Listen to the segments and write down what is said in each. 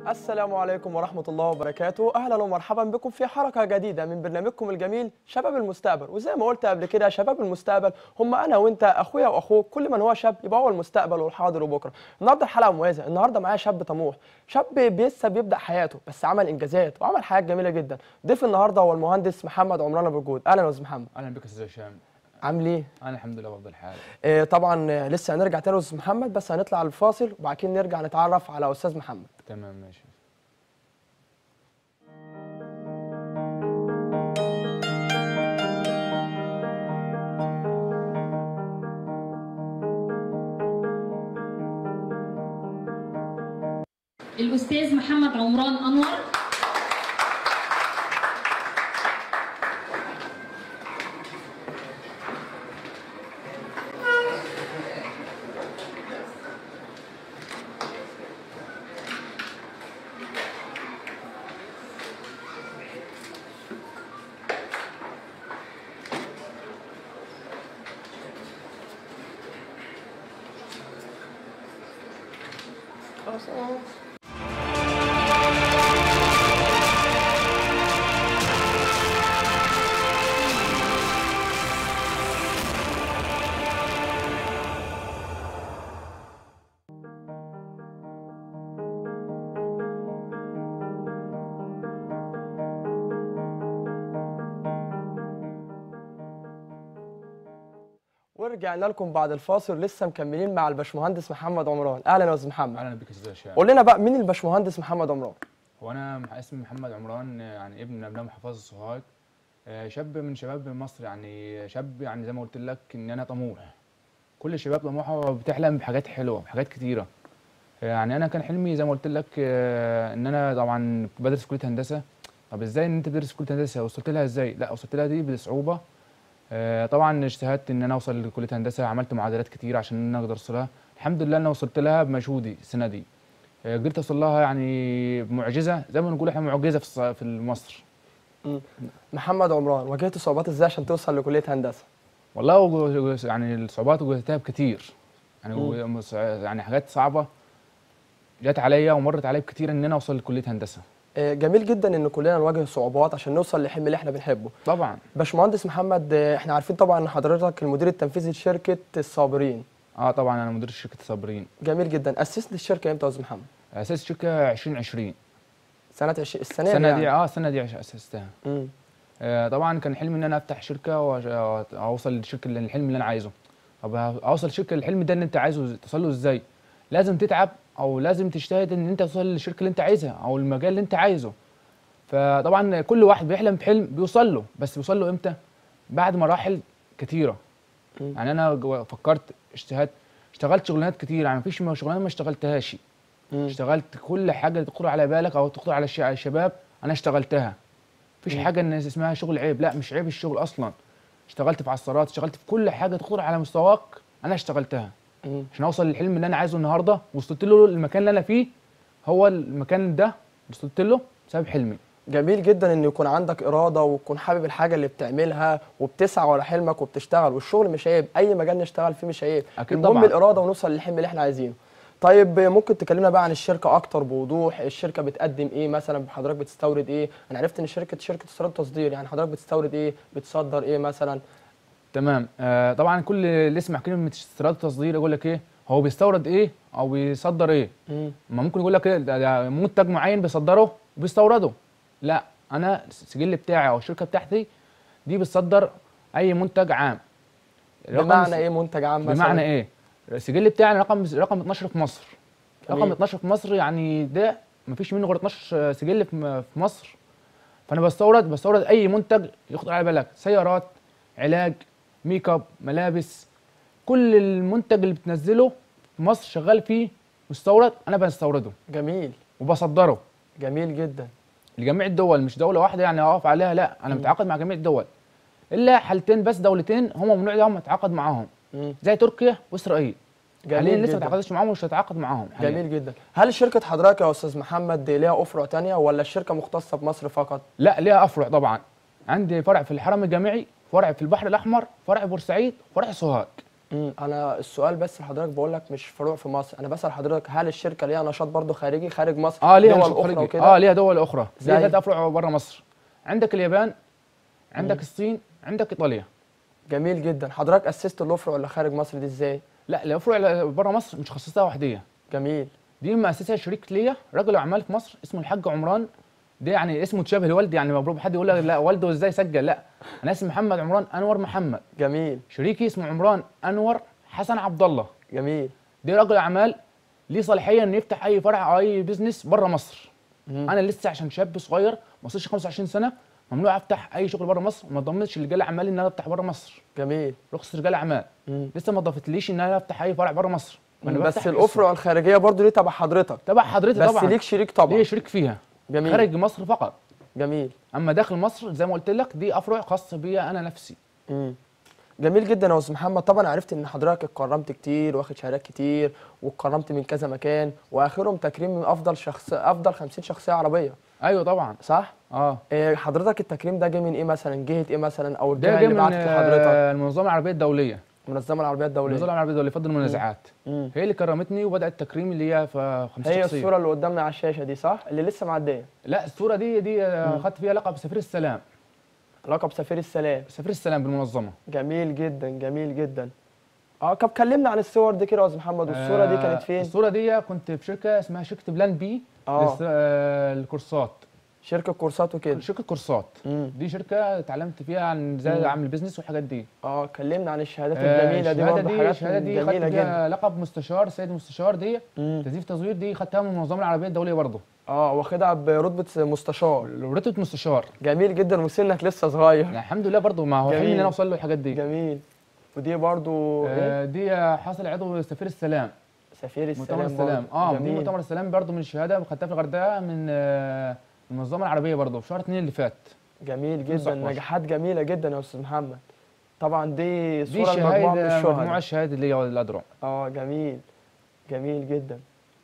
السلام عليكم ورحمة الله وبركاته أهلا ومرحبا بكم في حلقة جديدة من برنامجكم الجميل شباب المستقبل وزي ما قلت قبل كده شباب المستقبل هم أنا وأنت أخويا وأخوك كل من هو شاب يبقى هو المستقبل والحاضر وبكرة النهاردة الحلقة مميزة النهاردة معايا شاب طموح شاب لسه بيبدأ حياته بس عمل إنجازات وعمل حاجات جميلة جدا ضيف النهاردة هو المهندس محمد عمران أبو الجود أهلا يا أستاذ محمد اهلا بك استاذ هشام عامل إيه؟ انا الحمد لله بفضل حال آه، طبعا آه، لسه هنرجع تاني يا أستاذ محمد بس هنطلع على الفاصل وبعد كده نرجع نتعرف على أستاذ محمد تمام ماشي الأستاذ محمد عمران أنور ورجعنا لكم بعد الفاصل لسه مكملين مع الباشمهندس محمد عمران اهلا يا استاذ محمد اهلا بك استاذ هشام قول لنا بقى مين الباشمهندس محمد عمران هو انا مح- اسمي محمد عمران آه، يعني ابن من ابناء محافظه سوهاج آه، شاب من شباب مصر يعني شاب يعني زي ما قلت لك ان انا طموح كل الشباب طموحه بتحلم بحاجات حلوه بحاجات كتيره آه، يعني انا كان حلمي زي ما قلت لك آه، ان انا طبعا بدرس كليه هندسه طب ازاي ان انت تدرس كليه هندسه وصلت لها ازاي لا وصلت لها دي بصعوبه آه، طبعا اجتهدت ان انا اوصل لكليه هندسه عملت معادلات كتير عشان ان انا اقدر اوصلها الحمد لله انا وصلت لها بمجهودي السنه دي آه، قدرت اوصل لها يعني بمعجزه زي ما نقول احنا معجزه في الص- في مصر محمد عمران واجهت صعوبات ازاي عشان توصل لكليه هندسه والله وج- يعني الصعوبات واجهتها كتير يعني مم. و- مص- يعني حاجات صعبه جت عليا ومرت عليا كتير ان انا اوصل لكليه هندسه آه، جميل جدا ان كلنا نواجه صعوبات عشان نوصل للحلم اللي احنا بنحبه طبعا باشمهندس محمد آه، احنا عارفين طبعا ان حضرتك المدير التنفيذي لشركه الصابرين اه طبعا انا مدير شركه صابرين جميل جدا اسست الشركه امتى يا استاذ محمد اساس الشركه 2020 سنه 20 السنه السنه دي يعني. اه السنه دي عش- اسستها مم. آه، طبعا كان حلمي ان انا افتح شركه واوصل للشركه اللي- الحلم اللي انا عايزه طب اوصل شركه الحلم ده اللي انت عايزه توصل له ازاي لازم تتعب او لازم تجتهد ان انت توصل للشركه اللي انت عايزها او المجال اللي انت عايزه فطبعا كل واحد بيحلم بحلم بيوصل له بس بيوصل له امتى بعد مراحل كتيره مم. يعني انا جو- فكرت اجتهدت اشتغلت شغلانات كتير يعني مفيش م- شغلانه ما اشتغلتهاش مم. اشتغلت كل حاجه تخطر على بالك او تخطر على الش- على الشباب انا اشتغلتها مفيش مم. حاجه ان اسمها شغل عيب لا مش عيب الشغل اصلا اشتغلت في عصارات اشتغلت في كل حاجه تخطر على مستواك انا اشتغلتها مم. عشان اوصل للحلم اللي انا عايزه النهارده وصلت له المكان اللي انا فيه هو المكان ده وصلت له بسبب حلمي جميل جدا ان يكون عندك اراده وتكون حابب الحاجه اللي بتعملها وبتسعى ورا حلمك وبتشتغل والشغل مش عيب اي مجال نشتغل فيه مش عيب أكيد المهم طبعاً. الاراده ونوصل للحلم اللي احنا عايزينه طيب ممكن تكلمنا بقى عن الشركه اكتر بوضوح الشركه بتقدم ايه مثلا حضرتك بتستورد ايه انا عرفت ان شركه شركه استيراد وتصدير يعني حضرتك بتستورد ايه بتصدر ايه مثلا تمام آه طبعا كل اللي يسمع كلمه استيراد وتصدير يقول لك ايه هو بيستورد ايه او بيصدر ايه مم. ما ممكن يقول لك ايه ده, ده منتج معين بيصدره وبيستورده لا انا السجل بتاعي او الشركه بتاعتي دي بتصدر اي منتج عام رقم بمعنى ايه منتج عام مثلا بمعنى ايه السجل بتاعي رقم رقم 12 في مصر جميل. رقم 12 في مصر يعني ده مفيش منه غير 12 سجل في م- في مصر فانا بستورد بستورد اي منتج يخطر على بالك سيارات علاج ميك اب ملابس كل المنتج اللي بتنزله في مصر شغال فيه مستورد انا بستورده جميل وبصدره جميل جدا لجميع الدول مش دوله واحده يعني اقف عليها لا انا مم. متعاقد مع جميع الدول الا حالتين بس دولتين هم ممنوع لهم اتعاقد معاهم مم. زي تركيا واسرائيل حاليا جميل لسه ما جدا اتعاقدتش معاهم ومش هتعاقد معاهم حاليا. جميل جدا هل شركه حضرتك يا استاذ محمد ليها افرع تانية ولا الشركه مختصه بمصر فقط لا ليها افرع طبعا عندي فرع في الحرم الجامعي فرع في البحر الاحمر فرع بورسعيد فرع سوهاج مم. انا السؤال بس لحضرتك بقول لك مش فروع في مصر انا بسال حضرتك هل الشركه ليها نشاط برضو خارجي خارج مصر اه ليها دول نشاط اخرى خارجي وكده اه ليها دول اخرى زي؟ ليها ثلاث افرع بره مصر عندك اليابان عندك الصين عندك ايطاليا جميل جدا حضرتك اسست الافرع اللي خارج مصر دي ازاي لا الافرع بره مصر مش خصصتها وحديه جميل دي مؤسسه شريك ليا رجل اعمال في مصر اسمه الحاج عمران ده يعني اسمه تشابه لوالدي يعني مبروك حد يقول لك لا والده ازاي سجل لا انا اسمي محمد عمران انور محمد جميل شريكي اسمه عمران انور حسن عبد الله جميل ده رجل اعمال ليه صلاحيه انه يفتح اي فرع او اي بيزنس بره مصر مم. انا لسه عشان شاب صغير ما وصلش 25 سنه ممنوع افتح اي شغل بره مصر وما ضمنتش لرجال اعمال ان انا افتح بره مصر جميل رخصه رجال اعمال مم. لسه ما ضافتليش ان انا افتح اي فرع بره مصر ما أنا بس بفتح الافرع الخارجيه برضو دي تبع حضرتك تبع حضرتك بس طبعا ليك شريك طبعا ليه شريك فيها جميل خارج مصر فقط جميل اما داخل مصر زي ما قلت لك دي افرع خاصه بيا انا نفسي مم. جميل جدا يا استاذ محمد طبعا عرفت ان حضرتك اتكرمت كتير واخد شهادات كتير واتكرمت من كذا مكان واخرهم تكريم من افضل شخص افضل 50 شخصيه عربيه ايوه طبعا صح اه إيه حضرتك التكريم ده جه من ايه مثلا جهه ايه مثلا او ده الجهه جاي اللي من بعتت لحضرتك آه، المنظمه العربيه الدوليه المنظمه العربيه المنظمه الدوليه العربيه الدوليه فضل المنازعات مم. هي اللي كرمتني وبدات التكريم اللي هي في 50 هي شخصيه الصوره اللي قدامنا على الشاشه دي صح اللي لسه معديه لا الصوره دي دي آه، خدت فيها لقب سفير السلام لقب سفير السلام سفير السلام بالمنظمه جميل جدا جميل جدا اه طب كلمنا عن الصور دي كده يا استاذ محمد والصوره دي آه، كانت فين الصوره دي كنت في شركه اسمها شركه بلان بي اه للس- آه، للكورسات شركه كورسات وكده شركه كورسات مم. دي شركه اتعلمت فيها عن ازاي مم. اعمل بيزنس والحاجات دي اه كلمنا عن الشهادات آه، الجميله دي الشهاده برضه دي حاجات الشهاده دي خدت جميله جدا فيها لقب مستشار سيد مستشار دي مم. تزييف تصوير دي خدتها من المنظمه العربيه الدوليه برضه اه واخدها برتبه مستشار رتبه مستشار جميل جدا وسنك لسه صغير يعني الحمد لله برضه ما هو حلمي جميل. ان انا اوصل له الحاجات دي جميل ودي برضو ايه آه، دي حاصل عضو سفير السلام سفير السلام مؤتمر السلام برضو. اه دي جميل مؤتمر السلام برضه من الشهاده خدتها في الغردقه من آه، المنظمه العربيه برضه في شهر 2 اللي فات جميل جدا 2019. نجاحات جميله جدا يا استاذ محمد طبعا دي دي صوره لمجموعه من شهاده مجموعه الشهداء الشهاده اللي هي الادرع اه جميل جميل جدا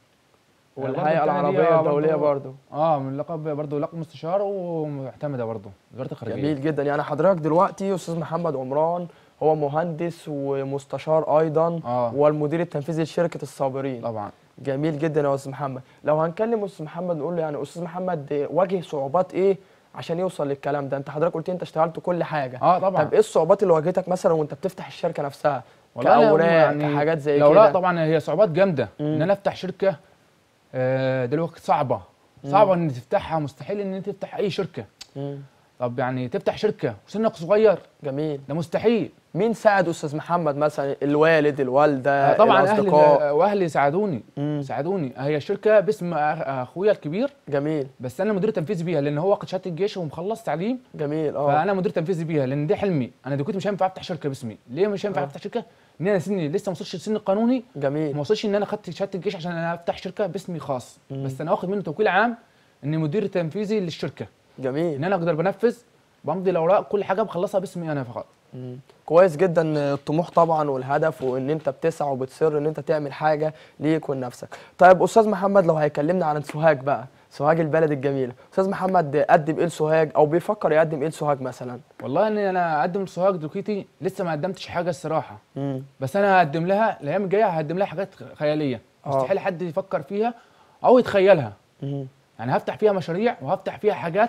برضو والهيئه التانية دي العربيه برضو- الدوليه برضو اه من لقب برضه لقب مستشار ومعتمده برضه وزاره الخارجيه جميل جدا يعني حضرتك دلوقتي استاذ محمد عمران هو مهندس ومستشار ايضا اه والمدير التنفيذي لشركه الصابرين طبعا جميل جدا يا استاذ محمد لو هنكلم استاذ محمد نقول له يعني استاذ محمد واجه صعوبات ايه عشان يوصل للكلام ده انت حضرتك قلت انت اشتغلت كل حاجه اه طبعا طب ايه الصعوبات اللي واجهتك مثلا وانت بتفتح الشركه نفسها والله أنا كاوراق يعني كحاجات زي الاوراق كده طبعا هي صعوبات جامده مم. ان انا افتح شركه آه، دلوقتي صعبه صعبه ان تفتحها مستحيل ان انت تفتح اي شركه مم. طب يعني تفتح شركه وسنك صغير جميل ده مستحيل مين ساعد استاذ محمد مثلا الوالد الوالده آه، طبعا اهلي الاصدقاء واهلي ساعدوني مم. ساعدوني هي شركه باسم أخ- اخويا الكبير جميل بس انا مدير تنفيذي بيها لان هو واخد شهاده الجيش ومخلص تعليم جميل اه فانا مدير تنفيذي بيها لان دي حلمي انا دلوقتي مش هينفع افتح شركه باسمي ليه مش هينفع آه. افتح شركه ان انا سني لسه ما وصلش السن القانوني جميل ما وصلش ان انا خدت شهاده الجيش عشان انا افتح شركه باسمي خاص مم. بس انا واخد منه توكيل عام اني مدير تنفيذي للشركه ان جميل انا اقدر بنفذ بمضي الاوراق كل حاجه بخلصها باسمي انا فقط مم. كويس جدا الطموح طبعا والهدف وان انت بتسعى وبتصر ان انت تعمل حاجه ليك ولنفسك طيب استاذ محمد لو هيكلمنا عن سوهاج بقى سوهاج البلد الجميله استاذ محمد قدم ايه لسوهاج او بيفكر يقدم ايه لسوهاج مثلا والله ان انا اقدم لسوهاج دلوقتي لسه ما قدمتش حاجه الصراحه مم. بس انا هقدم لها الايام الجايه هقدم لها حاجات خياليه آه. مستحيل حد يفكر فيها او يتخيلها مم. يعني هفتح فيها مشاريع وهفتح فيها حاجات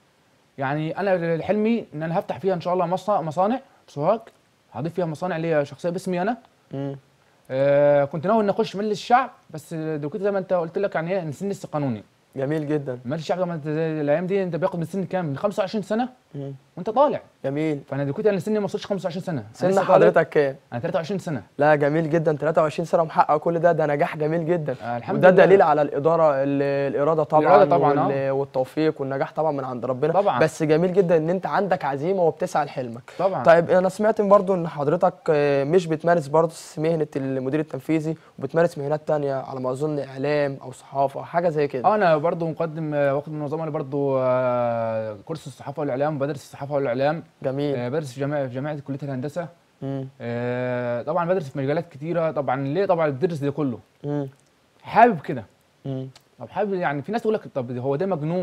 يعني انا حلمي ان انا هفتح فيها ان شاء الله مصنع مصانع في سوهاج هضيف فيها مصانع ليا شخصيه باسمي انا مم. آه كنت ناوي ان اخش مجلس الشعب بس دلوقتي زي ما انت قلت لك يعني ايه السن لسه قانوني جميل جدا مجلس الشعب لما انت زي الايام دي انت بياخد من سن كام من 25 سنه مم. وانت طالع جميل فانا دلوقتي انا سني ما وصلش 25 سنه أنا سن لسه طالب. حضرتك كام انا 23 سنه لا جميل جدا 23 سنه محقق كل ده ده نجاح جميل جدا آه الحمد وده لله دليل على الاداره ال- الاراده طبعا, الإرادة طبعاً، وال- والتوفيق والنجاح طبعا من عند ربنا طبعاً. بس جميل جدا ان انت عندك عزيمه وبتسعى لحلمك طبعا طيب انا سمعت برضو ان حضرتك آه، مش بتمارس برضو مهنه المدير التنفيذي وبتمارس مهنات تانية على ما اظن اعلام او صحافه او حاجه زي كده اه انا برضو مقدم آه، واخد من المنظمه اللي برضو آه، كورس الصحافه والاعلام بدرس الصحافه والاعلام جميل آه، بدرس في جامعه في جامعه كليه الهندسه مم. آه، طبعا بدرس في مجالات كتيره طبعا ليه طبعا بدرس ده كله مم. حابب كده مم. طب حابب يعني في ناس تقول لك طب هو ده مجنون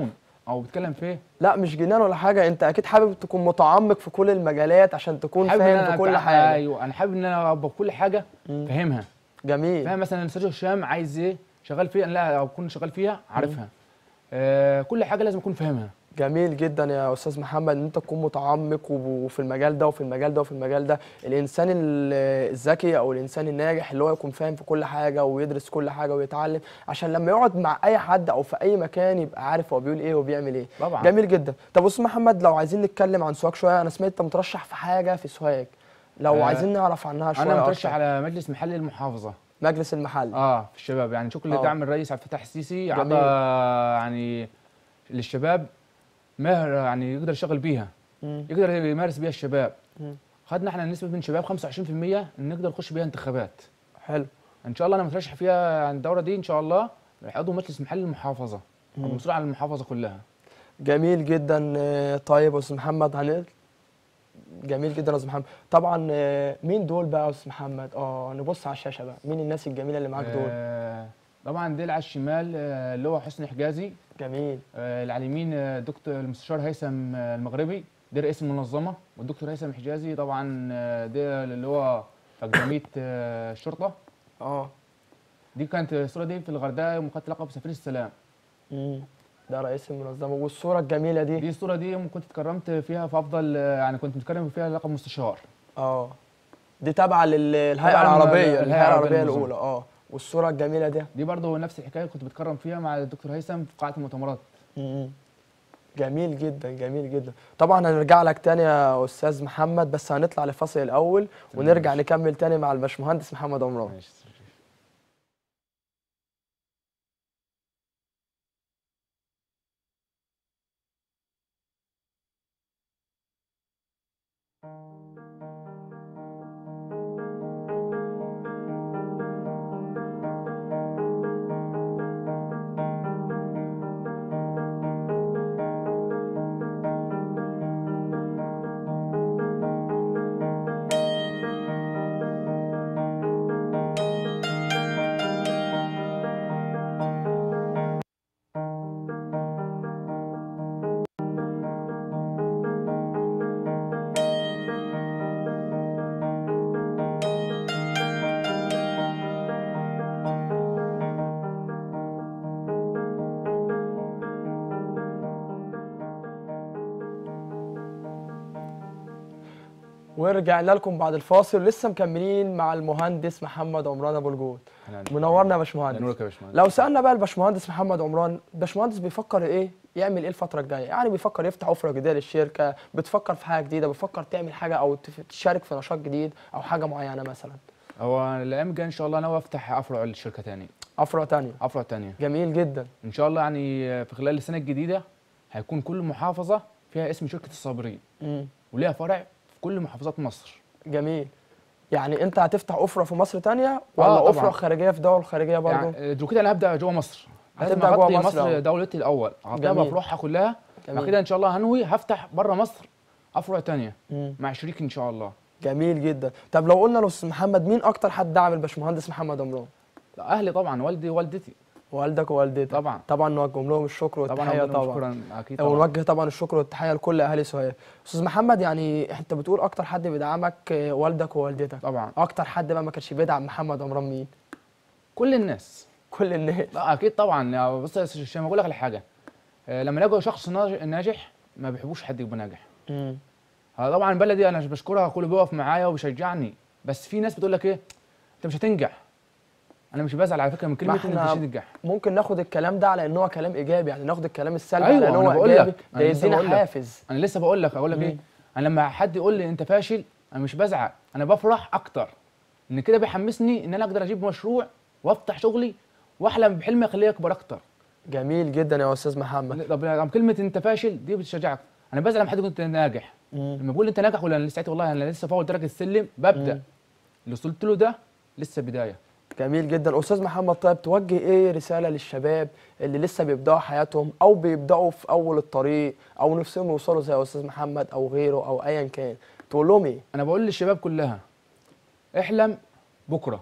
او بتكلم في ايه لا مش جنان ولا حاجه انت اكيد حابب تكون متعمق في كل المجالات عشان تكون حابب إن فاهم أنا في كل أتع- حاجه ايوه انا حابب ان انا ابقى كل حاجه مم. فاهمها جميل فاهم مثلا سيرجيو هشام عايز ايه شغال فيها لا اكون شغال فيها عارفها آه كل حاجه لازم اكون فاهمها جميل جدا يا استاذ محمد ان انت تكون متعمق وب- وفي المجال ده وفي المجال ده وفي المجال ده الانسان ال- الذكي او الانسان الناجح اللي هو يكون فاهم في كل حاجه ويدرس كل حاجه ويتعلم عشان لما يقعد مع اي حد او في اي مكان يبقى عارف هو بيقول ايه وبيعمل ايه طبعا جميل جدا طب استاذ محمد لو عايزين نتكلم عن سوهاج شويه انا سمعت انت مترشح في حاجه في سوهاج لو آه، عايزين نعرف عنها شويه انا مترشح أكتر. على مجلس محلي المحافظه مجلس المحل اه في الشباب يعني شكرا آه. لدعم الرئيس عبد الفتاح السيسي جميل. عطى يعني للشباب مهر يعني يقدر يشتغل بيها مم. يقدر يمارس بيها الشباب مم. خدنا احنا نسبه من شباب 25% ان نقدر نخش بيها انتخابات حلو ان شاء الله انا مترشح فيها عن الدوره دي ان شاء الله عضو مجلس محلي المحافظه مم. مسؤول عن المحافظه كلها جميل جدا آه، طيب يا استاذ محمد هنقل جميل جدا يا استاذ محمد طبعا آه، مين دول بقى يا استاذ محمد اه نبص على الشاشه بقى مين الناس الجميله اللي معاك دول آه طبعا ديل على الشمال آه، اللي هو حسني حجازي جميل آه، اللي على اليمين آه، دكتور المستشار هيثم آه، المغربي ده رئيس المنظمه والدكتور هيثم حجازي طبعا آه، ده اللي هو في اكاديميه آه، الشرطه اه دي كانت الصوره دي في الغردقه يوم خدت لقب سفير السلام مم. ده رئيس المنظمه والصوره الجميله دي دي الصوره دي يوم كنت اتكرمت فيها في افضل آه، يعني كنت متكرم فيها لقب مستشار اه دي تابعه للهيئه طبعاً العربيه الهيئة الهيئه العربيه العربية الاولى اه والصوره الجميله دي دي برضه نفس الحكايه كنت بتكرم فيها مع الدكتور هيثم في قاعه المؤتمرات مم. جميل جدا جميل جدا طبعا هنرجع لك تاني يا استاذ محمد بس هنطلع لفاصل الاول ونرجع نكمل تاني مع الباشمهندس محمد عمران ماشي ورجعنا لكم بعد الفاصل لسه مكملين مع المهندس محمد عمران ابو الجود أهلاً. منورنا يا ده باشمهندس نورك يا باشمهندس لو سالنا بقى الباشمهندس محمد عمران الباشمهندس بيفكر ايه يعمل ايه الفتره الجايه يعني بيفكر يفتح افره جديده للشركه بتفكر في حاجه جديده بيفكر تعمل حاجه او تف- تشارك في نشاط جديد او حاجه معينه مثلا هو الايام الجايه ان شاء الله ناوي افتح افرع الشركه تاني افرع تانية افرع تانيه جميل جدا ان شاء الله يعني في خلال السنه الجديده هيكون كل محافظه فيها اسم شركه الصابرين مم. وليها فرع في كل محافظات مصر جميل يعني انت هتفتح افره في مصر تانية آه، ولا طبعاً. افره خارجيه في دول خارجيه برضه يعني دلوقتي انا هبدا جوه مصر لازم هتبدأ جوه أغطي مصر مصر أول. دولتي الاول هغطيها جميل. بفروعها كلها بعد جميل. كده ان شاء الله هنوي هفتح بره مصر افرع تانية مم. مع شريك ان شاء الله جميل جدا طب لو قلنا لاستاذ محمد مين اكتر حد دعم الباشمهندس محمد عمران لا، اهلي طبعا والدي ووالدتي والدك ووالدتك طبعا طبعا نوجه لهم الشكر طبعا والتحيه أقول لهم طبعا شكرا اكيد طبعا ونوجه طبعا الشكر والتحيه لكل اهالي سوهاج استاذ محمد يعني انت بتقول اكتر حد بيدعمك آه، والدك ووالدتك طبعا اكتر حد بقى ما كانش بيدعم محمد عمران مين كل الناس كل الناس لا اكيد طبعا يا بص يا استاذ هشام اقول لك على حاجه آه، لما يلاقوا شخص ناج- ناجح ما بيحبوش حد يبقى ناجح مم. آه، طبعا بلدي انا بشكرها كله بيقف معايا وبيشجعني بس في ناس بتقول لك ايه انت مش هتنجح انا مش بزعل على فكره من كلمه ما انت إحنا مش هتنجح ممكن ناخد الكلام ده على ان هو كلام ايجابي يعني ناخد الكلام السلبي أيوة، على ان أنا هو بقول ايجابي لك، ده أنا لسه يدينا بقول لك. حافز انا لسه بقول لك اقول لك ايه مم. انا لما حد يقول لي انت فاشل انا مش بزعل انا بفرح اكتر ان كده بيحمسني ان انا اقدر اجيب مشروع وافتح شغلي واحلم بحلمي اخليه يكبر اكتر جميل جدا يا استاذ محمد طب طب كلمه انت فاشل دي بتشجعك انا بزعل لما حد يقول انت ناجح مم. لما بيقول لي انت ناجح ولا انا لسه والله انا لسه في اول درجه السلم ببدا مم. اللي وصلت له ده لسه بدايه جميل جدا استاذ محمد طيب توجه ايه رساله للشباب اللي لسه بيبداوا حياتهم او بيبداوا في اول الطريق او نفسهم يوصلوا زي استاذ محمد او غيره او ايا كان تقول لهم ايه انا بقول للشباب كلها احلم بكره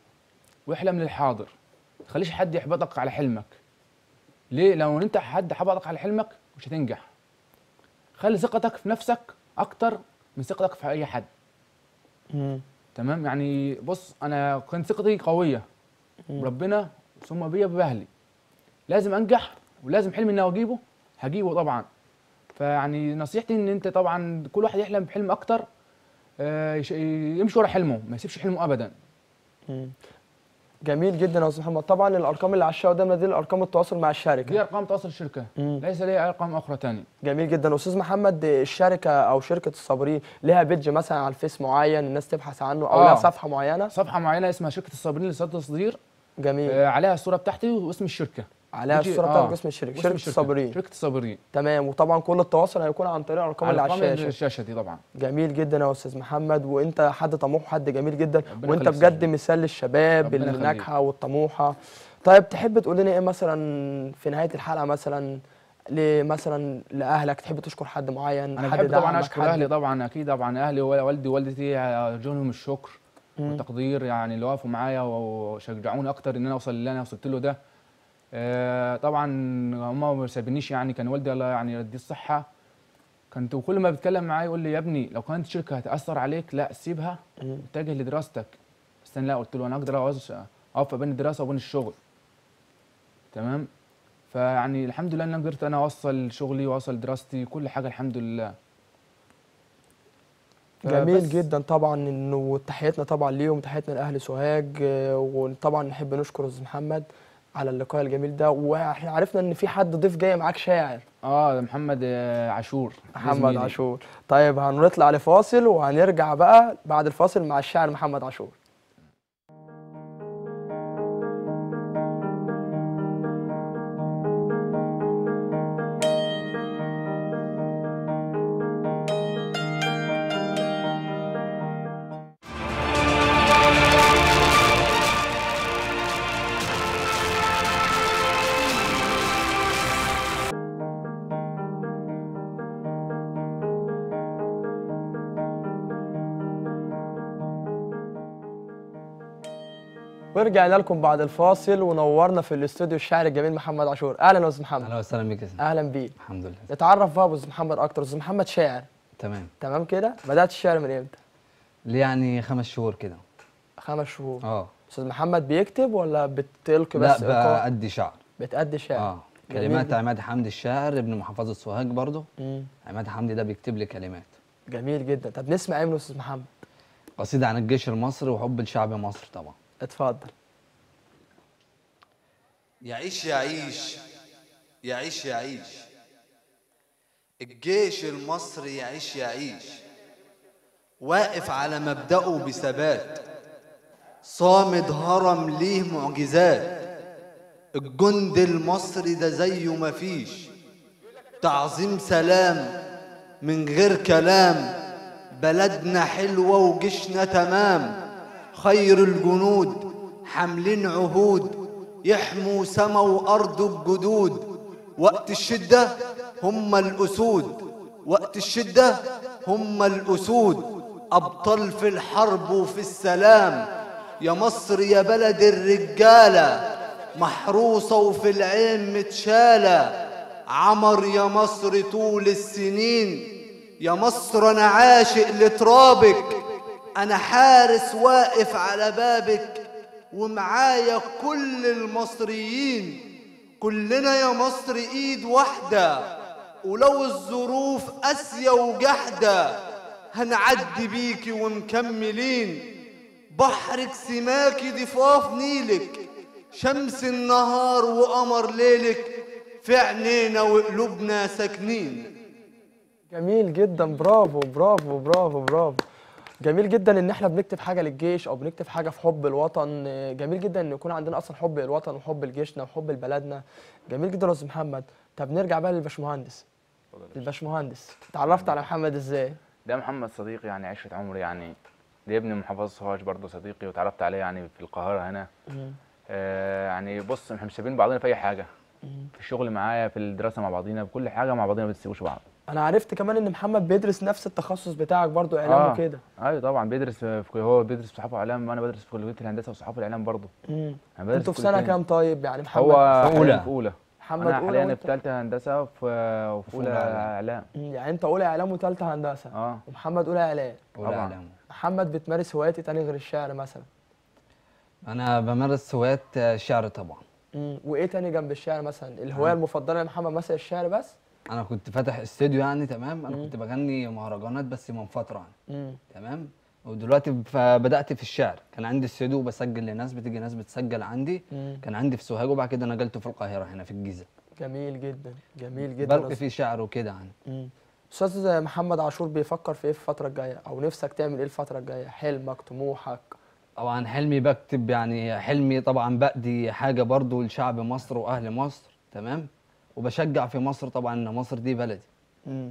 واحلم للحاضر ما تخليش حد يحبطك على حلمك ليه لو انت حد حبطك على حلمك مش هتنجح خلي ثقتك في نفسك اكتر من ثقتك في اي حد مم. تمام يعني بص انا كانت ثقتي قويه بربنا ثم بيا باهلي لازم انجح ولازم حلمي اني اجيبه هجيبه طبعا فيعني نصيحتي ان انت طبعا كل واحد يحلم بحلم اكتر آه، يش- يمشي ورا حلمه ما يسيبش حلمه ابدا جميل جدا يا استاذ محمد طبعا الارقام اللي على الشاشه قدامنا دي الارقام التواصل مع دي الشركه ارقام تواصل الشركه مم. ليس لي ارقام اخرى تانية جميل جدا استاذ محمد الشركه او شركه الصابرين ليها بيدج مثلا على الفيس معين الناس تبحث عنه او آه. لها صفحه معينه صفحه معينه اسمها شركه الصابرين لصيانه التصدير جميل آه، عليها الصوره بتاعتي واسم الشركه عليها بيجي- الصوره آه، بتاعت اسم الشركه واسم شركه الشركة. الصابرين شركه الصابرين تمام وطبعا كل التواصل هيكون عن طريق الارقام اللي على ارقام الشاشه الشاشه دي طبعا جميل جدا يا استاذ محمد وانت حد طموح وحد جميل جدا ربنا وانت يخليك بجد يا مثال للشباب ربنا اللي يخليك. ناجحه والطموحه طيب تحب تقول لنا ايه مثلا في نهايه الحلقه مثلا مثلا لاهلك تحب تشكر حد معين انا حد بحب طبعا دعمك، اشكر حد- اهلي طبعا اكيد طبعا اهلي ووالدي ووالدتي ارجو لهم الشكر مم. والتقدير يعني اللي وقفوا معايا وشجعوني اكتر ان انا اوصل اللي انا وصلت له ده آه، طبعا هم ما سابنيش يعني كان والدي الله يعني يديه الصحه كنت كل ما بيتكلم معايا يقول لي يا ابني لو كانت شركه هتاثر عليك لا سيبها مم. اتجه لدراستك بس انا لا قلت له انا اقدر أوز- اوفق بين الدراسه وبين الشغل تمام فيعني الحمد لله ان انا قدرت انا اوصل شغلي واوصل دراستي كل حاجه الحمد لله جميل فبس- جدا طبعا انه تحياتنا طبعا ليهم تحياتنا لاهل سوهاج آه، وطبعا نحب نشكر استاذ محمد على اللقاء الجميل ده واحنا عرفنا ان في حد ضيف جاي معاك شاعر اه ده محمد آه، عاشور ده محمد زميلي. عاشور طيب هنطلع لفاصل وهنرجع بقى بعد الفاصل مع الشاعر محمد عاشور ورجعنا لكم بعد الفاصل ونورنا في الاستوديو الشاعر الجميل محمد عاشور اهلا يا استاذ محمد اهلا وسهلا بك يا سيدي. اهلا بيك الحمد لله نتعرف بقى باستاذ محمد اكتر استاذ محمد شاعر تمام تمام كده بدات الشعر من امتى ليه يعني خمس شهور كده خمس شهور اه استاذ محمد بيكتب ولا بتلقي لا بس إيقاع؟ بأدي شعر بتأدي شعر اه جميل كلمات جدا. عماد حمدي الشاعر ابن محافظة سوهاج برضه مم. عماد حمدي ده بيكتب لي كلمات جميل جدا طب نسمع ايه من استاذ محمد قصيدة عن الجيش المصري وحب لشعب مصر طبعا اتفضل يعيش يعيش يعيش يعيش الجيش المصري يعيش يعيش واقف على مبدأه بثبات صامد هرم ليه معجزات الجند المصري ده زيه مفيش تعظيم سلام من غير كلام بلدنا حلوة وجيشنا تمام خير الجنود حاملين عهود يحموا سما وأرض بجدود وقت الشدة هم الأسود وقت الشدة هم الأسود أبطال في الحرب وفي السلام يا مصر يا بلد الرجالة محروسة وفي العين متشالة عمر يا مصر طول السنين يا مصر أنا عاشق لترابك أنا حارس واقف على بابك ومعايا كل المصريين كلنا يا مصر ايد واحدة ولو الظروف قاسية وجحدة هنعدي بيكي ومكملين بحرك سماكي ضفاف نيلك شمس النهار وقمر ليلك في عينينا وقلوبنا ساكنين جميل جدا برافو برافو برافو برافو جميل جدا ان احنا بنكتب حاجه للجيش او بنكتب حاجه في حب الوطن آه، جميل جدا ان يكون عندنا اصلا حب للوطن وحب لجيشنا وحب لبلدنا جميل جدا يا استاذ محمد طب نرجع بقى للباشمهندس الباشمهندس اتعرفت على محمد ازاي ده محمد صديقي يعني عشرة عمري يعني ده ابن محافظة سوهاج برضه صديقي وتعرفت عليه يعني في القاهرة هنا آه يعني بص احنا مش سايبين بعضنا في أي حاجة في الشغل معايا في الدراسة مع بعضينا بكل حاجة مع بعضينا ما بنسيبوش بعض انا عرفت كمان ان محمد بيدرس نفس التخصص بتاعك برضو اعلام آه. وكده ايوه طبعا بيدرس في هو بيدرس في صحافة واعلام وانا بدرس في كلية الهندسة وصحافة والاعلام برضه مم. أنا بدرس انتوا في كل سنه تاني. كام طيب يعني محمد هو في أولى. حالياً في اولى محمد انا اولى حاليا وانت في ثالثه هندسه وفي وفي اولى أولى إعلام. اعلام مم، يعني انت اولى اعلام وثالثه هندسه اه ومحمد اولى اعلام أولى طبعاً. إعلام. محمد بتمارس هوايات تاني غير الشعر مثلا انا بمارس هوايات الشعر طبعا مم، وايه تاني جنب الشعر مثلا الهوايه المفضله لمحمد مثلا الشعر بس انا كنت فاتح استوديو يعني تمام انا كنت بغني مهرجانات بس من فتره يعني مم. تمام ودلوقتي فبدات في الشعر كان عندي استوديو بسجل لناس بتيجي ناس بتسجل عندي مم. كان عندي في سوهاج وبعد كده نقلته في القاهره هنا في الجيزه جميل جدا جميل جدا بلقي فيه شعر وكده يعني مم. استاذ محمد عاشور بيفكر في ايه في الفتره الجايه او نفسك تعمل ايه الفتره الجايه حلمك طموحك طبعا حلمي بكتب يعني حلمي طبعا بأدي حاجه برضو لشعب مصر واهل مصر تمام وبشجع في مصر طبعا ان مصر دي بلدي مم.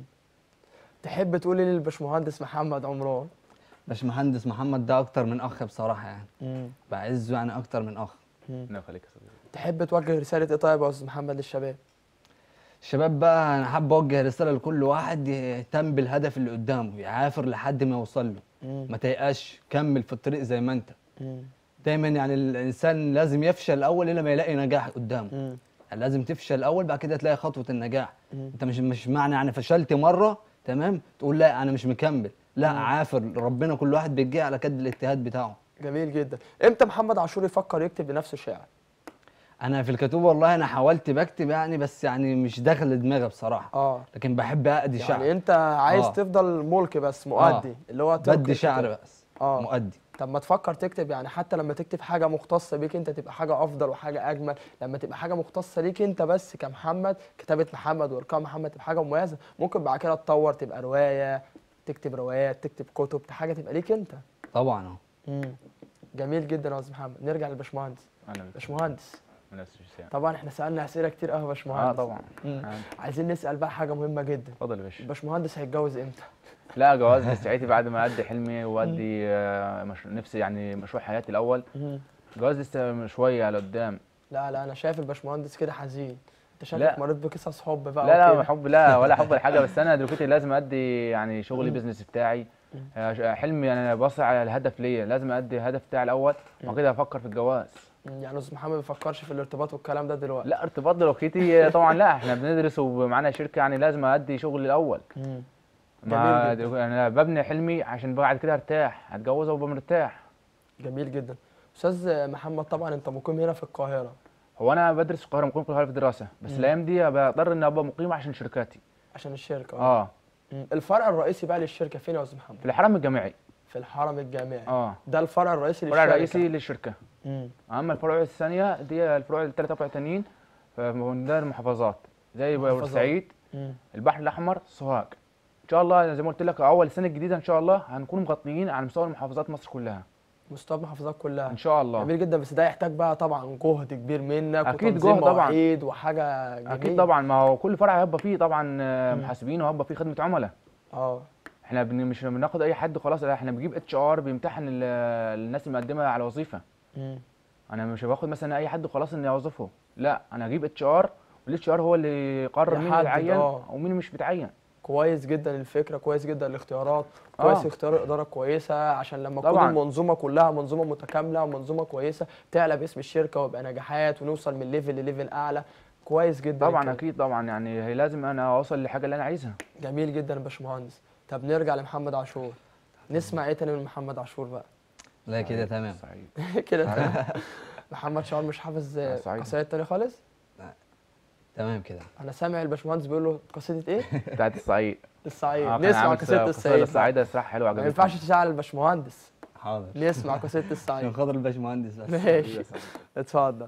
تحب تقول ايه للباشمهندس محمد عمران باشمهندس محمد ده اكتر من اخ بصراحه يعني مم. بعزه يعني اكتر من اخ ربنا يخليك يا صديقي تحب توجه رساله ايه طيب يا استاذ محمد للشباب الشباب بقى انا حابب اوجه رساله لكل واحد يهتم بالهدف اللي قدامه يعافر لحد ما يوصل له مم. ما تيأسش كمل في الطريق زي ما انت مم. دايما يعني الانسان لازم يفشل الاول الا ما يلاقي نجاح قدامه مم. يعني لازم تفشل الاول بعد كده تلاقي خطوه النجاح مم. انت مش مش معنى يعني فشلت مره تمام تقول لا انا مش مكمل لا عافر ربنا كل واحد بيجي على قد الاجتهاد بتاعه جميل جدا امتى محمد عاشور يفكر يكتب لنفسه شعر انا في الكتوبه والله انا حاولت بكتب يعني بس يعني مش داخل دماغي بصراحه اه لكن بحب ادي شعر يعني انت عايز آه. تفضل ملك بس مؤدي اللي هو تلقي بدي شعر كده. بس آه. مؤدي طب ما تفكر تكتب يعني حتى لما تكتب حاجه مختصه بيك انت تبقى حاجه افضل وحاجه اجمل لما تبقى حاجه مختصه ليك انت بس كمحمد كتابه محمد وارقام محمد تبقى حاجه مميزه ممكن بعد كده تطور تبقى روايه تكتب روايات تكتب كتب حاجه تبقى ليك انت طبعا اهو امم جميل جدا يا استاذ محمد نرجع للباشمهندس انا مش باشمهندس من نفس الشيء طبعا احنا سالنا اسئله كتير قوي يا اه باشمهندس طبعا مم. آه. عايزين نسال بقى حاجه مهمه جدا اتفضل يا باشا الباشمهندس هيتجوز امتى لا جواز لسه بعد ما ادي حلمي وادي آه، مش... نفسي يعني مشروع حياتي الاول مم. جواز لسه شويه لقدام لا لا انا شايف الباشمهندس كده حزين انت شكلك لا. مريت بقصص حب بقى لا لا وكده. حب لا ولا حب لحاجه بس انا دلوقتي لازم ادي يعني شغلي بيزنس بتاعي آه، حلمي انا بسعى على الهدف ليا لازم ادي الهدف بتاعي الاول وبعد كده افكر في الجواز مم. يعني استاذ محمد ما بيفكرش في الارتباط والكلام ده دلوقتي لا ارتباط دلوقتي طبعا لا احنا بندرس ومعانا شركه يعني لازم ادي شغلي الاول مم. ما جميل جدا. دلوقتي انا ببني حلمي عشان بعد كده ارتاح هتجوز وابقى مرتاح جميل جدا استاذ محمد طبعا انت مقيم هنا في القاهره هو انا بدرس في القاهره مقيم في القاهره في الدراسه بس الايام دي بضطر اني ابقى مقيم عشان شركاتي عشان الشركه اه مم. الفرع الرئيسي بقى للشركه فين يا استاذ محمد في الحرم الجامعي في الحرم الجامعي اه ده الفرع الرئيسي الفرع للشركه الرئيسي للشركه مم. اما الفروع الثانيه دي الفروع الثلاث افرع التانيين من ده المحافظات زي محافظات. بورسعيد مم. البحر الاحمر سوهاج ان شاء الله زي ما قلت لك اول السنه الجديده ان شاء الله هنكون مغطيين على مستوى المحافظات مصر كلها مستوى المحافظات كلها ان شاء الله جميل جدا بس ده يحتاج بقى طبعا جهد كبير منك أكيد وتنظيم جهد طبعاً. مواعيد وحاجه جميله اكيد طبعا ما هو كل فرع هيبقى فيه طبعا آه، محاسبين وهيبقى فيه خدمه عملاء اه احنا بن- مش بناخد اي حد خلاص لا احنا بنجيب اتش ار بيمتحن ال- الناس المقدمه على وظيفه مم. انا مش باخد مثلا اي حد خلاص اني اوظفه لا انا اجيب اتش ار والاتش ار هو اللي يقرر مين يحدد، يتعين آه. ومين مش بيتعين كويس جدا الفكره كويس جدا الاختيارات آه. كويس اختيار اداره كويسه عشان لما تكون طبعاً. المنظومه كلها منظومه متكامله ومنظومه كويسه تعلى باسم الشركه ويبقى نجاحات ونوصل من ليفل لليفل اعلى كويس جدا طبعا كده. اكيد طبعا يعني هي لازم انا اوصل للحاجه اللي انا عايزها جميل جدا يا باشمهندس طب نرجع لمحمد عاشور نسمع ايه تاني من محمد عاشور بقى لا كده تمام سعيد كده تمام. محمد شعار مش حافظ آه، سعيد. قصايد تاني خالص تمام كده انا سامع الباشمهندس بيقول له قصيده ايه بتاعت الصعيد الصعيد آه، كان نسمع عامل قصيده قصيدة الصعيد الصعيد صراحه حلوه ما عجبتني ينفعش تزعل الباشمهندس حاضر نسمع قصيده عشان الصعيد خاطر الباشمهندس بس ماشي اتفضل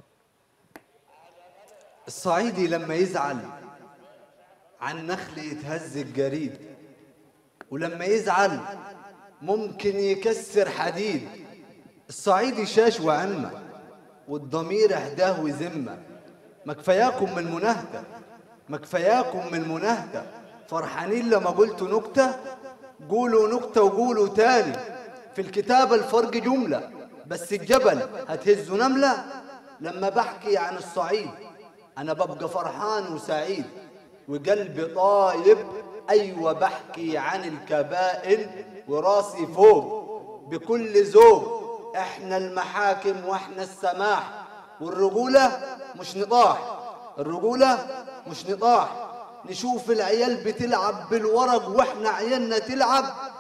الصعيدي لما يزعل عن نخل يتهز الجريد ولما يزعل ممكن يكسر حديد الصعيدي شاش وعمة والضمير اهداه وذمة ما كفاياكم من مناهدة ما كفاياكم من مناهدة فرحانين لما قلت نكتة قولوا نكتة وقولوا تاني في الكتابة الفرق جملة بس الجبل هتهزوا نملة لما بحكي عن الصعيد أنا ببقى فرحان وسعيد وقلبي طايب أيوة بحكي عن الكبائن وراسي فوق بكل ذوق احنا المحاكم واحنا السماح والرجولة مش نطاح الرجولة مش نطاح نشوف العيال بتلعب بالورق واحنا عيالنا تلعب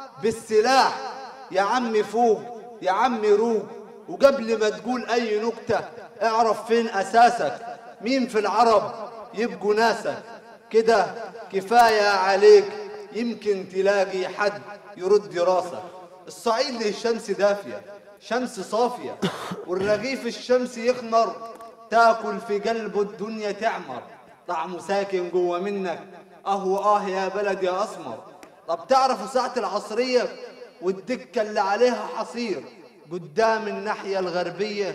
بالسلاح يا عم فوق يا عم روق وقبل ما تقول اي نكتة اعرف فين اساسك مين في العرب يبقوا ناسك كده كفاية عليك يمكن تلاقي حد يرد راسك الصعيد له شمس دافية شمس صافية والرغيف الشمس يخمر تاكل في قلبه الدنيا تعمر طعمه ساكن جوه منك اهو اه يا بلد يا اسمر طب تعرفوا ساعة العصرية والدكة اللي عليها حصير قدام الناحية الغربية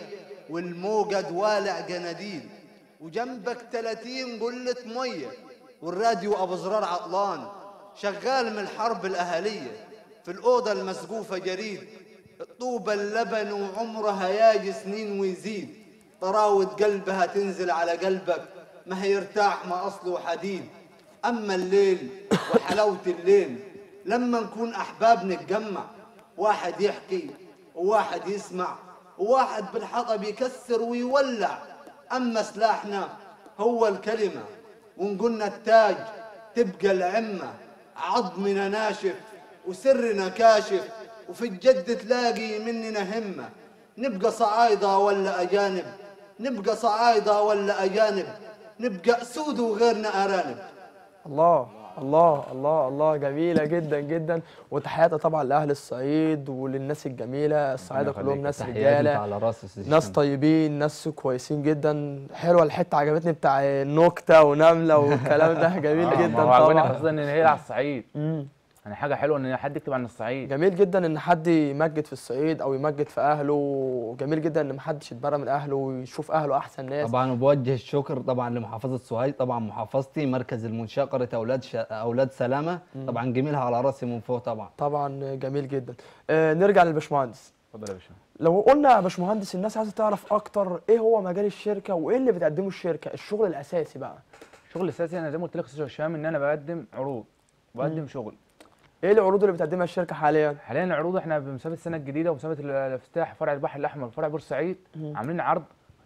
والموجد والع جناديل وجنبك 30 قلة مية والراديو أبو زرار عطلان شغال من الحرب الأهلية في الأوضة المسقوفة جريد الطوبة اللبن وعمرها ياجي سنين ويزيد طراوة قلبها تنزل على قلبك ما هيرتاح ما أصله حديد أما الليل وحلاوة الليل لما نكون أحباب نتجمع واحد يحكي وواحد يسمع وواحد بالحطب يكسر ويولع أما سلاحنا هو الكلمة ونقولنا التاج تبقى العمة عظمنا ناشف وسرنا كاشف وفي الجد تلاقي مننا همة نبقى صعايدة ولا أجانب نبقى صعايدة ولا أجانب نبقى أسود وغيرنا أرانب الله الله الله الله جميلة جدا جدا وتحياتي طبعا لأهل الصعيد وللناس الجميلة الصعايدة ربنا كلهم يخليك. ناس تحياتي انت رجالة على راس أستاذ ناس هشام. طيبين ناس كويسين جدا حلوة الحتة عجبتني بتاع النكتة ونملة والكلام ده جميل آه، جدا ما هو عجبني طبعا خاصة ان هي على الصعيد مم. يعني حاجة حلوة ان حد يكتب عن الصعيد جميل جدا ان حد يمجد في الصعيد او يمجد في اهله جميل جدا ان محدش يتبرى من اهله ويشوف اهله احسن ناس طبعا وبوجه الشكر طبعا لمحافظه سوهاج طبعا محافظتي مركز المنشاه قريه اولاد ش... اولاد سلامه طبعا جميلها على راسي من فوق طبعا طبعا جميل جدا آه نرجع للباشمهندس اتفضل يا باشا لو قلنا يا باشمهندس الناس عايزه تعرف اكتر ايه هو مجال الشركه وايه اللي بتقدمه الشركه الشغل الاساسي بقى الشغل الاساسي انا زي ما قلت لك يا استاذ هشام ان انا بقدم عروض بقدم شغل ايه العروض اللي بتقدمها الشركه حاليا حاليا العروض احنا بمسابقه السنه الجديده ومسابقه الافتتاح فرع البحر الاحمر فرع بورسعيد عاملين عرض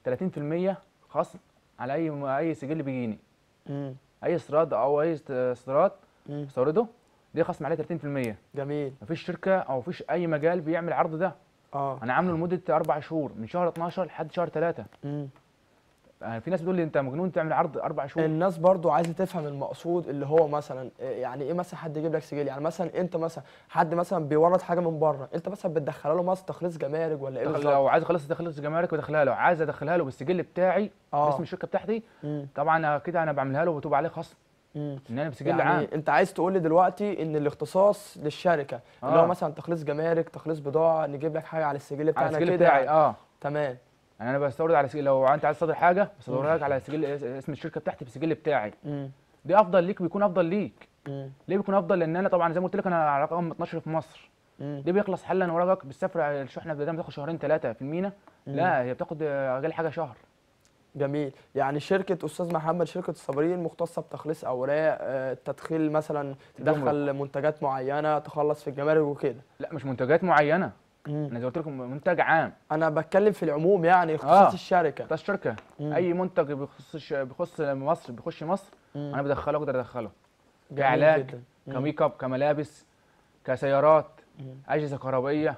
30% خصم على اي اي سجل بيجيني امم اي استيراد او اي است- استيراد مم. استورده دي خصم عليه 30% جميل مفيش شركه او مفيش اي مجال بيعمل العرض ده اه انا عامله لمده اربع شهور من شهر 12 لحد شهر 3 امم يعني في ناس بتقول لي انت مجنون تعمل عرض اربع شهور الناس برضو عايزه تفهم المقصود اللي هو مثلا إيه يعني ايه مثلا حد يجيب لك سجل يعني مثلا انت مثلا حد مثلا بيورد حاجه من بره انت مثلا بتدخلها له مثلا تخليص جمارك ولا ايه دخل بالظبط لو عايز اخلص ادخل جمارك بدخلها له عايز ادخلها له بالسجل بتاعي آه. باسم الشركه بتاعتي مم. طبعا كده انا بعملها له وبتوب عليه خصم مم. ان انا بسجل يعني عام انت عايز تقول لي دلوقتي ان الاختصاص للشركه اللي هو آه. مثلا تخليص جمارك تخليص بضاعه نجيب لك حاجه على السجل على بتاعنا السجل كده بتاعي يعني. اه تمام يعني انا بستورد على سجل لو انت عايز تصدر حاجه بصدرها لك على سجل اسم الشركه بتاعتي بالسجل بتاعي مم. دي افضل ليك بيكون افضل ليك مم. ليه بيكون افضل لان انا طبعا زي ما قلت لك انا على رقم 12 في مصر مم. دي بيخلص حلا ورقك بالسفر الشحنه بدل ما بتاخد شهرين ثلاثه في المينا لا هي بتاخد آه، اقل حاجه شهر جميل يعني شركة أستاذ محمد شركة الصابرين مختصة بتخليص أوراق آه، تدخيل مثلا تدخل منتجات معينة تخلص في الجمارك وكده لا مش منتجات معينه مم. انا زي ما قلت لكم منتج عام أنا بتكلم في العموم يعني اختصاص آه. الشركة بتاع الشركه مم. اي منتج بيخص الش- بيخص مصر بيخش مصر مم. انا بدخله اقدر ادخله جميل كعلاج جدا. مم. كميك اب كملابس كسيارات مم. اجهزه كهربائيه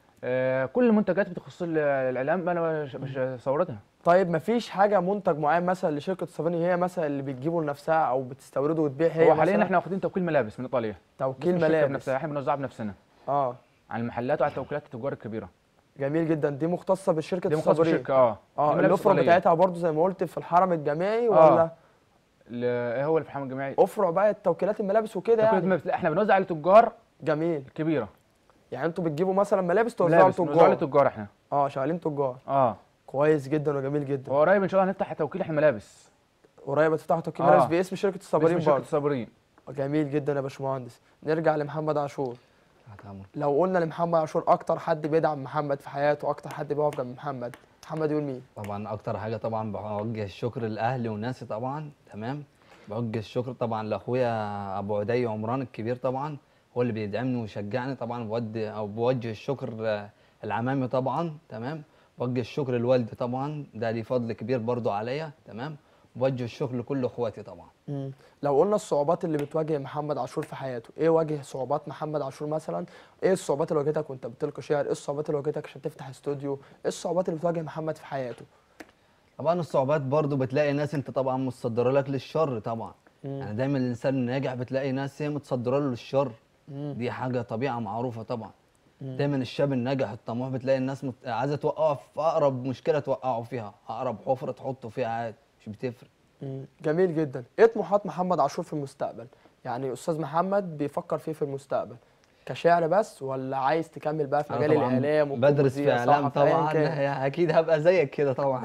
آه كل المنتجات بتخص ال- الاعلام انا مش مش صورتها طيب مفيش حاجة منتج معين مثلا لشركة الصابرين هي مثلا اللي بتجيبه لنفسها أو بتستورده وتبيع هي هو حاليا مثلاً؟ احنا واخدين توكيل ملابس من ايطاليا توكيل باسم الشركة ملابس بنفسها احنا بنوزعها بنفسنا اه على المحلات وعلى توكيلات التجار الكبيره جميل جدا دي مختصة بالشركة دي مختصه الصابرين بالشركه اه اه دي ملابس الأفرع إيطالية. بتاعتها برضو زي ما قلت في الحرم الجامعي آه. ولا ال- ايه هو الفحام الجماعي أفرع بقى التوكيلات الملابس وكده توكيلات يعني الملابس- لا، احنا بنوزع على التجار جميل الكبيره يعني انتوا بتجيبوا مثلا ملابس توزعوا ملابس بنوزعها لتجار للتجار احنا اه شغالين تجار اه كويس جدا وجميل جدا وقريب ان شاء الله هنفتح توكيل احنا ملابس قريب هتفتحوا توكيل آه. ملابس باسم شركه الصابرين باسم شركه برضه الصابرين جميل جدا يا باشمهندس نرجع لمحمد عاشور تحت أمرك. لو قلنا لمحمد عاشور اكتر حد بيدعم محمد في حياته اكتر حد بيقف جنب محمد محمد يقول مين طبعا اكتر حاجه طبعا بوجه الشكر لاهلي وناسي طبعا تمام بوجه الشكر طبعا لاخويا ابو عدي عمران الكبير طبعا هو اللي بيدعمني ويشجعني طبعا بودي او بوجه الشكر آه، العمامي طبعا تمام بوجه الشكر لوالدي طبعا ده ليه فضل كبير برضو عليا تمام بوجه الشكر لكل اخواتي طبعا مم. لو قلنا الصعوبات اللي بتواجه محمد عاشور في حياته ايه واجه صعوبات محمد عاشور مثلا ايه الصعوبات اللي واجهتك وانت بتلقي شعر ايه الصعوبات اللي واجهتك عشان تفتح استوديو ايه الصعوبات اللي بتواجه محمد في حياته طبعا الصعوبات برضو بتلاقي ناس انت طبعا متصدره لك للشر طبعا يعني دايما الانسان الناجح بتلاقي ناس هي متصدره له للشر دي حاجه طبيعه معروفه طبعا دايما الشاب الناجح الطموح بتلاقي الناس مت... عايزه توقعه في اقرب مشكله توقعه فيها اقرب حفره تحطه فيها عادي مش بتفرق مم. جميل جدا ايه طموحات محمد عاشور في المستقبل يعني استاذ محمد بيفكر فيه في المستقبل كشعر بس ولا عايز تكمل بقى في أنا مجال طبعاً الاعلام بدرس في والكوميديا، اعلام صحافة، أياً طبعا كان؟ لا، اكيد هبقى زيك كده طبعا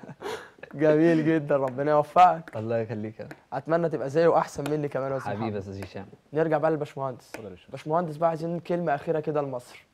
جميل جدا ربنا يوفقك الله يخليك يا اتمنى تبقى زيه واحسن مني كمان يا أستاذ حبيبي يا محمد. استاذ هشام نرجع بقى للباشمهندس اتفضل يا باشا. باشمهندس بقى عايزين كلمه اخيره كده لمصر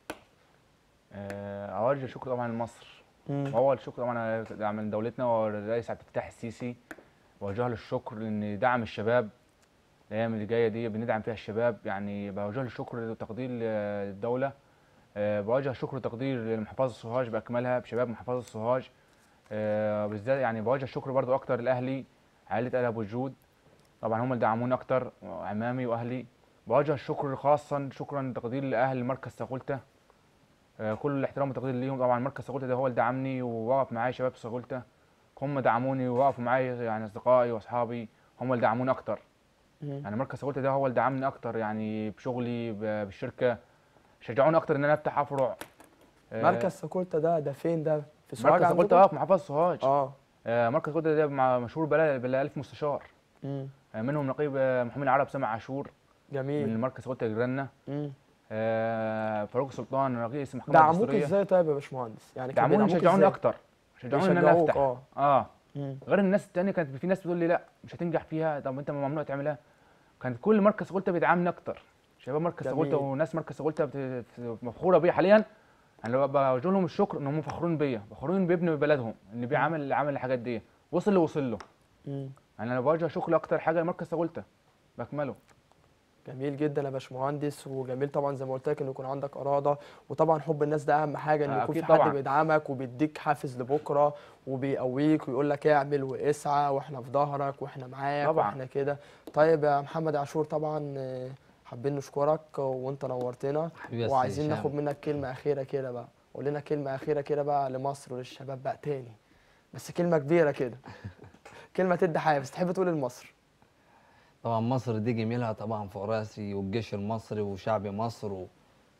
آه، اوجه الشكر طبعا لمصر مم. وهو الشكر طبعا على- من دولتنا والرئيس عبد الفتاح السيسي بوجه له الشكر لان دعم الشباب الايام اللي جايه دي بندعم فيها الشباب يعني بوجه له الشكر وتقدير للدوله آه، بوجه الشكر وتقدير لمحافظه السوهاج باكملها بشباب محافظه السوهاج آه، بالذات يعني بوجه الشكر برضو اكتر لاهلي عائله ال ابو الجود طبعا هم اللي دعموني اكتر عمامي واهلي بوجه الشكر خاصا شكرا تقدير لاهل مركز ساقولته آه، كل الاحترام والتقدير ليهم طبعا مركز ساقولته ده هو اللي دعمني ووقف معايا شباب ساقولته هم دعموني ووقفوا معايا يعني اصدقائي واصحابي هم اللي دعموني اكتر مم. يعني مركز ساقولته ده هو اللي دعمني اكتر يعني بشغلي ب- بالشركه شجعوني اكتر ان انا افتح افرع آه، مركز ساكولتا ده ده فين ده في سوهاج مركز ساقولته عندكم؟ اه في محافظه سوهاج اه آه، مركز ساقولته ده مع- مشهور بلا بلا الف مستشار مم. آه، منهم نقيب آه، محامي العرب سامع عاشور جميل من مركز ساقولته جيراننا مم. آه، فاروق سلطان رئيس محكمه دعموك الدستورية. ازاي طيب يا باشمهندس يعني كانوا دعموني بيدعموك شجعوني إزاي؟ اكتر شجعوني ان انا بيشجعوك، افتح اه اه مم. غير الناس التانية كانت في ناس بتقول لي لا مش هتنجح فيها طب انت ممنوع تعملها كانت كل مركز ساقولته بيدعمني اكتر شباب مركز جميل. ساقولته وناس مركز ساقولته بت- مفخوره بيا حاليا انا لو بوجه لهم الشكر ان هم فخورين بيا فخورين بابن بلدهم اللي بيعمل اللي عمل الحاجات دي وصل اللي وصل له مم. يعني انا بوجه شكر اكتر حاجه لمركز ساقولته بكمله جميل جدا يا باشمهندس وجميل طبعا زي ما قلت لك ان يكون عندك اراده وطبعا حب الناس ده اهم حاجه ان آه، يكون في أكيد حد طبعاً. بيدعمك وبيديك حافز لبكره وبيقويك ويقول لك اعمل واسعى واحنا في ظهرك واحنا معاك طبعاً. واحنا كده طيب يا محمد عاشور طبعا آه، حابين نشكرك وانت نورتنا حبيبي يا أستاذ وعايزين هشام. ناخد منك كلمه اخيره كده بقى قول لنا كلمه اخيره كده بقى لمصر وللشباب بقى تاني بس كلمه كبيره كده كلمه تدي حافز تحب تقول لمصر طبعا مصر دي جميلها طبعا فوق راسي والجيش المصري وشعب مصر و...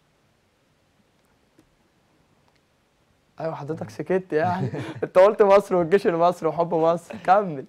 ايوه حضرتك سكت يعني انت قلت مصر والجيش المصري وحب مصر كمل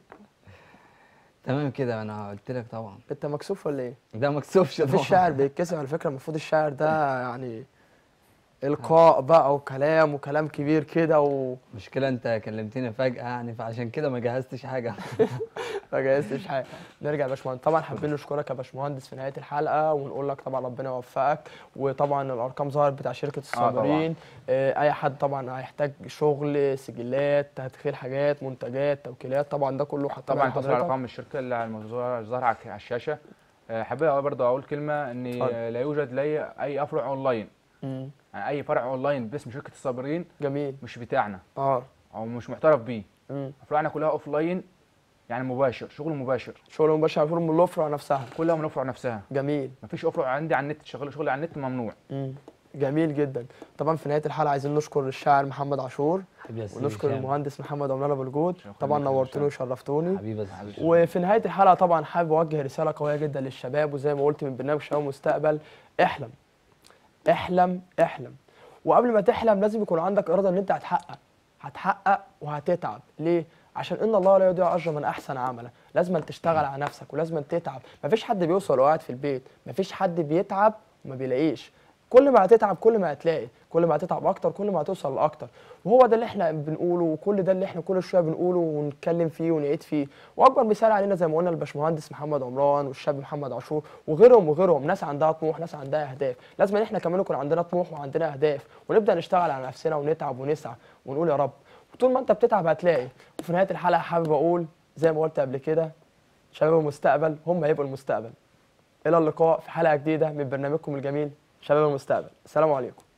تمام كده انا قلت لك طبعا انت مكسوف ولا ايه؟ ده مكسوفش مفيش طبعا شاعر بيتكسف على فكره المفروض الشاعر ده يعني القاء بقى وكلام وكلام كبير كده و مشكلة انت كلمتني فجأة يعني فعشان كده ما جهزتش حاجة ما جهزتش حاجه نرجع يا باشمهندس طبعا حابين نشكرك يا باشمهندس في نهايه الحلقه ونقول لك طبعا ربنا يوفقك وطبعا الارقام ظهرت بتاع شركه الصابرين آه اي حد طبعا هيحتاج شغل سجلات تدخيل حاجات منتجات توكيلات طبعا ده كله حتى طبعا حصل على ارقام الشركه اللي على المظهر- ظاهره على على الشاشه آه، حابب برضه اقول كلمه ان اتفضل. لا يوجد لي اي افرع اونلاين يعني اي فرع اونلاين باسم شركه الصابرين جميل مش بتاعنا اه او مش معترف بيه مم. افرعنا كلها اوف لاين يعني مباشر شغل مباشر شغل مباشر على من الافرع نفسها كلها من الافرع نفسها جميل مفيش افرع عندي على النت شغل شغل على النت ممنوع مم. جميل جدا طبعا في نهايه الحلقه عايزين نشكر الشاعر محمد عاشور حبيبي يا سيدي ونشكر هشام. المهندس محمد عمران ابو الجود شكراً طبعا لك يا نورتوني هشام. وشرفتوني حبيبي يا سيدي هشام. وفي نهايه الحلقه طبعا حابب اوجه رساله قويه جدا للشباب وزي ما قلت من برنامج شباب مستقبل احلم احلم احلم وقبل ما تحلم لازم يكون عندك اراده ان انت هتحقق هتحقق وهتتعب ليه عشان ان الله لا يضيع اجر من احسن عملا لازم تشتغل على نفسك ولازم تتعب مفيش حد بيوصل وهو قاعد في البيت مفيش حد بيتعب وما بيلاقيش كل ما هتتعب كل ما هتلاقي كل ما هتتعب اكتر كل ما هتوصل لاكتر وهو ده اللي احنا بنقوله وكل ده اللي احنا كل شويه بنقوله ونتكلم فيه ونعيد فيه واكبر مثال علينا زي ما قلنا الباشمهندس محمد عمران والشاب محمد عاشور وغيرهم وغيرهم ناس عندها طموح ناس عندها اهداف لازم ان احنا كمان يكون عندنا طموح وعندنا اهداف ونبدا نشتغل على نفسنا ونتعب ونسعى ونقول يا رب وطول ما انت بتتعب هتلاقي وفي نهايه الحلقه حابب اقول زي ما قلت قبل كده شباب المستقبل هم هيبقوا المستقبل الى اللقاء في حلقه جديده من برنامجكم الجميل شباب المستقبل السلام عليكم